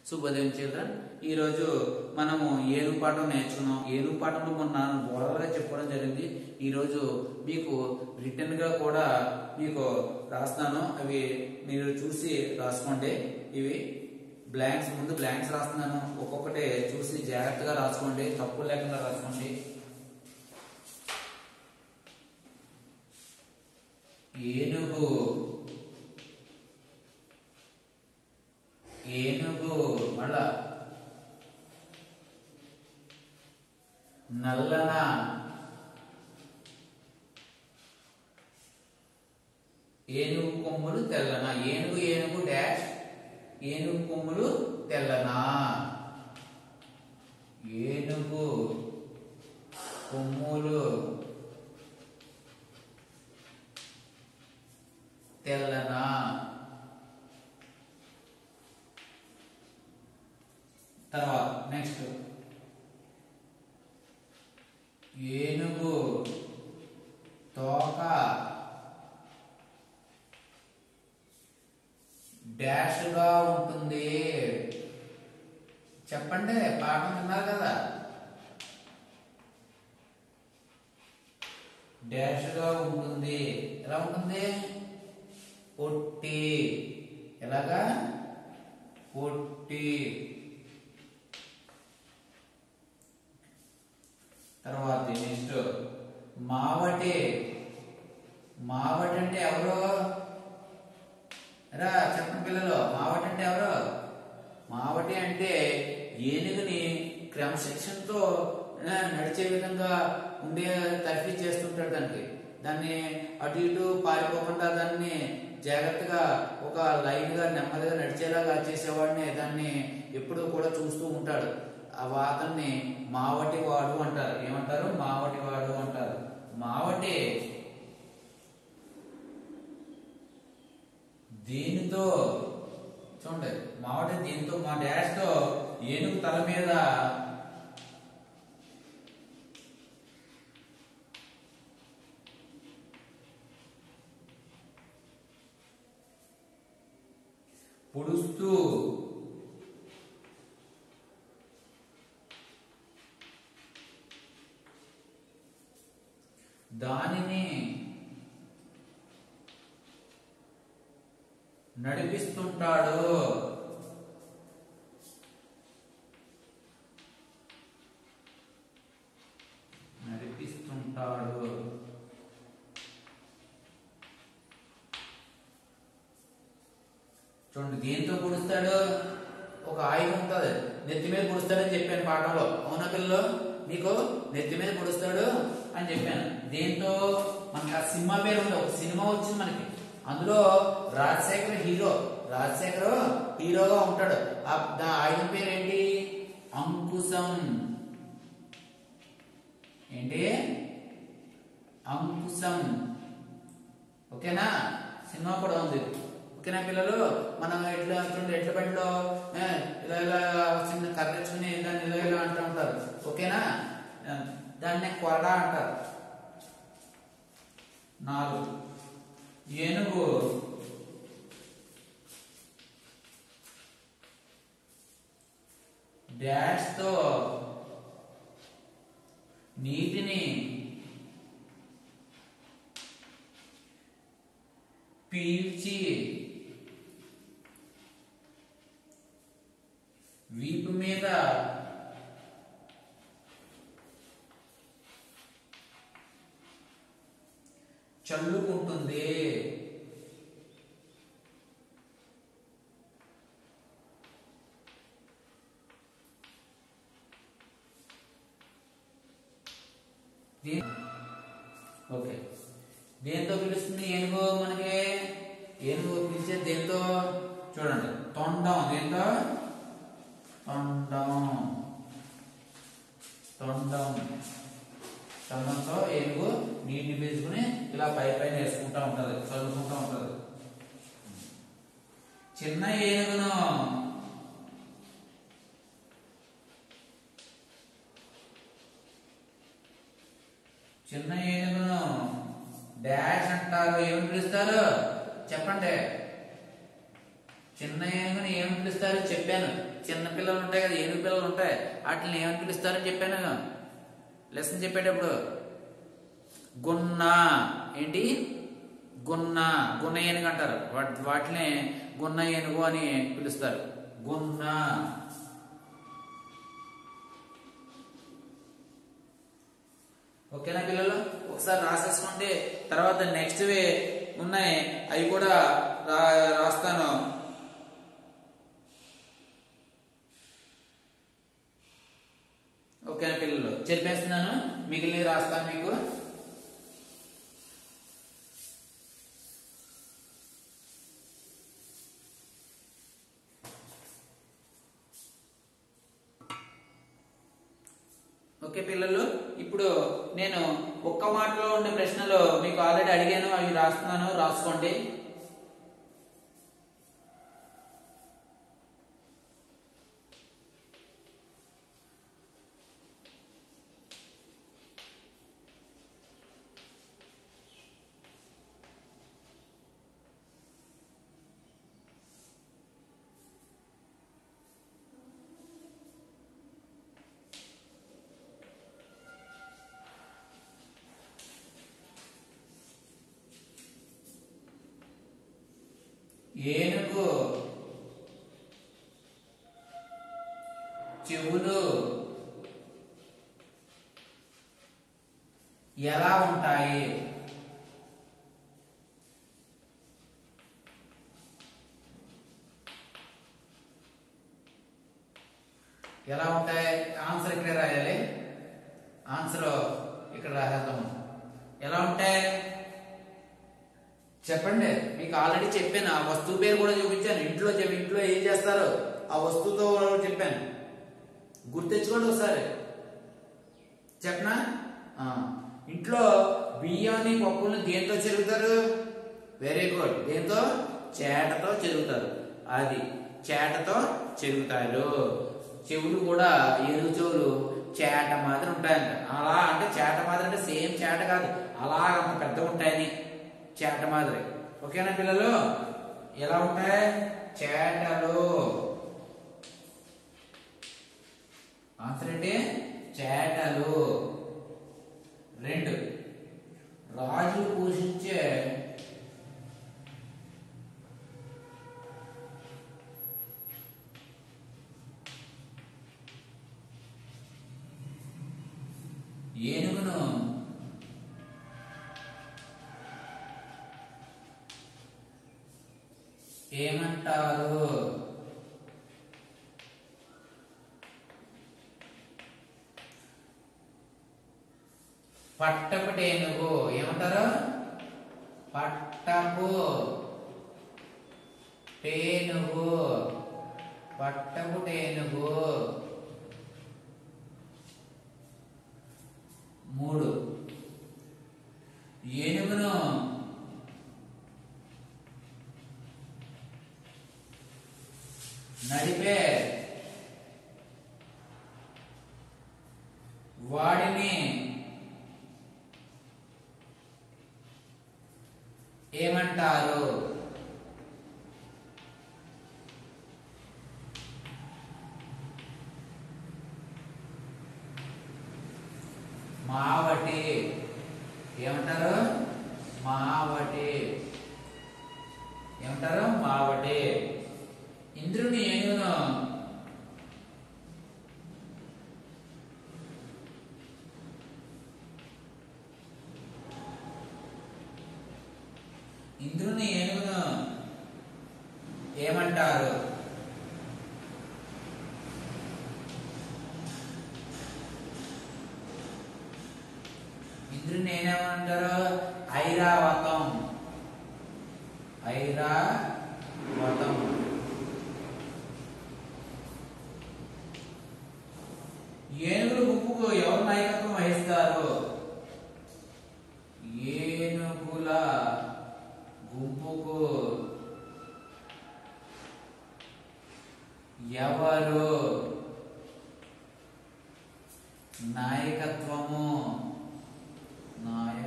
శుభోదయం చిల్డ్రన్ ఈరోజు మనము ఏను పాఠం నేర్చుకున్నాం ఏను పాఠంలో మొన్న ఓరల్గా చెప్పడం జరిగింది ఈరోజు మీకు రిటర్న్ గా కూడా మీకు రాస్తాను అవి మీరు చూసి రాసుకోండి ఇవి బ్లాంక్స్ ముందు బ్లాంక్స్ రాస్తున్నాను ఒక్కొక్కటి చూసి జాగ్రత్తగా రాసుకోండి తప్పు లేకుండా రాసుకోండి ఏనుగు ఏనుగు మళ్ళా నల్లన ఏనుగు కొమ్ములు తెల్లన ఏనుగు ఏనుగు డాష్ ఏనుగు కొమ్ములు తెల్లన ఏనుగు కొమ్ములు తెల్లన తర్వాత నెక్స్ట్ ఏనుగు తోక డాష్ గా ఉంటుంది చెప్పండి పాఠం విన్నారు కదా డాష్ గా ఉంటుంది ఎలా ఉంటుంది పొట్టి ఎలాగా పొట్టి తర్వాత నెక్స్ట్ మావటి మావటి అంటే ఎవరు రా చెప్పండి పిల్లలు మావటి అంటే ఎవరు మావటి అంటే ఏనుగుని క్రమశిక్షణతో ఆ, నడిచే విధంగా ఉండే తర్ఫీ చేస్తుంటాడు దానికి దాన్ని అటు ఇటు పారిపోకుండా దాన్ని జాగ్రత్తగా ఒక లైన్ గా నెమ్మదిగా నడిచేలాగా చేసేవాడిని దాన్ని ఎప్పుడూ కూడా చూస్తూ ఉంటాడు ఆ అతన్ని మావటి వాడు అంటారు ఏమంటారు మావటి వాడు అంటారు మావటి దీనితో చూడండి మావటి దీంతో మా డాష్ తో ఏనుగు తల మీద పొడుస్తూ దానిని నడిపిస్తుంటాడు నడిపిస్తుంటాడు చూడండి దేంతో పొడుస్తాడు ఒక ఆయుధం ఉంటుంది నెత్తి మీద పొడుస్తాడని చెప్పాను పాఠంలో అవునా పిల్లలు మీకు నెత్తి మీద పొడుస్తాడు అని చెప్పాను దేంతో మనకి ఆ సినిమా పేరు ఉంది ఒక సినిమా వచ్చింది మనకి అందులో రాజశేఖర్ హీరో రాజశేఖర్ హీరోగా ఉంటాడు ఆ దా ఆయుధం పేరు ఏంటి అంకుశం ఏంటి అంకుశం ఓకేనా సినిమా కూడా ఉంది ఓకేనా పిల్లలు మనం ఎట్లా చూడండి ఎట్ల బండిలో ఏ, ఇలా ఇలా చిన్న కర్ర తెచ్చుకుని దాన్ని ఇలా ఇలా అంటూ ఉంటారు ఓకేనా ఆ, దాన్ని కొరడ అంటారు నాలుగు ఏనుగు డాష్ తో నీటిని పీల్చి వీపు మీద చల్లుకుంటుంది దీ- ఓకే దేంతో పిలుస్తుంది ఏనుగు మనకి ఏనుగు పిలిచే దేంతో చూడండి తొండం దేంతో తొండం తొండం తొండంతో ఏనుగు నీటిని పీల్చుకుని ఇలా పై పైన వేసుకుంటా ఉంటది చదువుకుంటా ఉంటది చిన్న ఏనుగును చిన్న ఏనుగును డాష్ అంటారు ఏమని పిలుస్తారు చెప్పండి చిన్న ఏనుగుని ఏమని పిలుస్తారు చెప్పాను చిన్న పిల్లలు ఉంటాయి కదా ఏనుగు పిల్లలు ఉంటాయి వాటిని ఏమని పిలుస్తారని చెప్పాను లెసన్ చెప్పేటప్పుడు గున్న ఏంటి గున్న గున్న ఏనుగు అంటారు వాటి వాటిని గున్న ఏనుగు అని పిలుస్తారు గున్న ఓకేనా పిల్లలు ఒకసారి రాసేసుకోండి తర్వాత నెక్స్ట్ వే ఉన్నాయి అవి కూడా రా రాస్తాను ఓకేనా పిల్లలు చెప్పేస్తున్నాను మిగిలినవి రాస్తాను మీకు ఓకే పిల్లలు ఇప్పుడు నేను ఒక్క మాటలో ఉండే ప్రశ్నలు మీకు ఆల్రెడీ అడిగాను అవి రాస్తున్నాను రాసుకోండి ఏనుగు చెవులు ఎలా ఉంటాయి ఎలా ఉంటాయి ఆన్సర్ ఇక్కడ రాయాలి ఆన్సర్ ఇక్కడ రాసేద్దాము ఎలా ఉంటాయి చెప్పండి మీకు ఆల్రెడీ చెప్పాను ఆ వస్తువు పేరు కూడా చూపించాను ఇంట్లో చెప్పి ఇంట్లో ఏం చేస్తారో ఆ వస్తువుతో చెప్పాను గుర్తెచ్చుకోండి ఒకసారి చెప్పనా ఆ, ఇంట్లో బియ్యాన్ని పప్పుల్ని దేంతో చెరుగుతారు వెరీ గుడ్ దేంతో చేటతో చెరుగుతారు అది చేటతో చెరుగుతారు చెవులు కూడా ఏనుగు చెవులు చేట మాదిరి ఉంటాయంట అలా అంటే చేట మాదిరి అంటే సేమ్ చేట కాదు అలా అంత పెద్ద ఉంటాయని చేట మాదిరి ఓకేనా పిల్లలు ఎలా ఉంటాయి చేటలు ఆన్సర్ ఏంటి చేటలు రెండు రాజు పూజించే ఏనుగును ఏమంటారు పట్టపు టేనుగు ఏమంటారు పట్టపు టేనుగు పట్టపు టేనుగు మూడు ఏనుగును నడిపే వాడిని ఏమంటారు మావటి ఏమంటారు మావటి ఏమంటారు మావటి ఇంద్రుని ఏనుగును ఇంద్రుని ఏనుగును ఏమంటారు ఇంద్రుని ఏమేమంటారు ఐరావతం ఐరావతం ఏనుగుల గుంపుకు ఎవరు నాయకత్వం వహిస్తారు ఏనుగుల గుంపుకు ఎవరు నాయకత్వము నాయ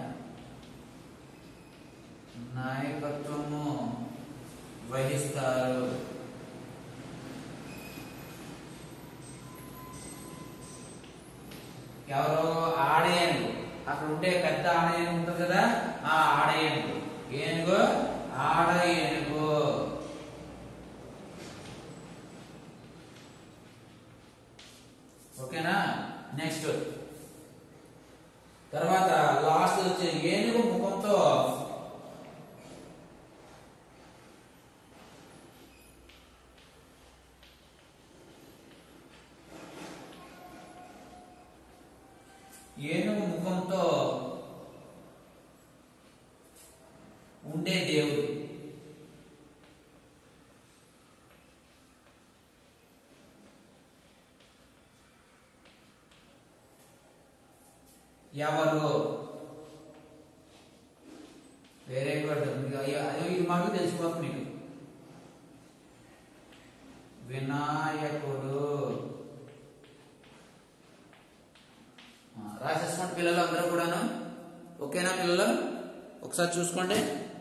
నాయకత్వము వహిస్తారు ఎవరు ఆడ ఏనుగు అక్కడ ఉండే పెద్ద ఆడ ఏనుగు ఉంటుంది కదా ఆ ఆడ ఏనుగు ఏనుగు ఆడ ఏనుగు ఓకేనా నెక్స్ట్ తర్వాత లాస్ట్ వచ్చే ఏనుగు ముఖంతో ఏనుగు ముఖంతో ఉండే దేవుడు ఎవరు వేరే వర్డ్ మీకు అయ్యో అయ్యో ఇది మాకు తెలిసిపోతుంది మీకు వినాయకుడు ఆ, రాసేసుకోండి పిల్లలు అందరూ కూడాను ఓకేనా పిల్లలు ఒకసారి చూసుకోండి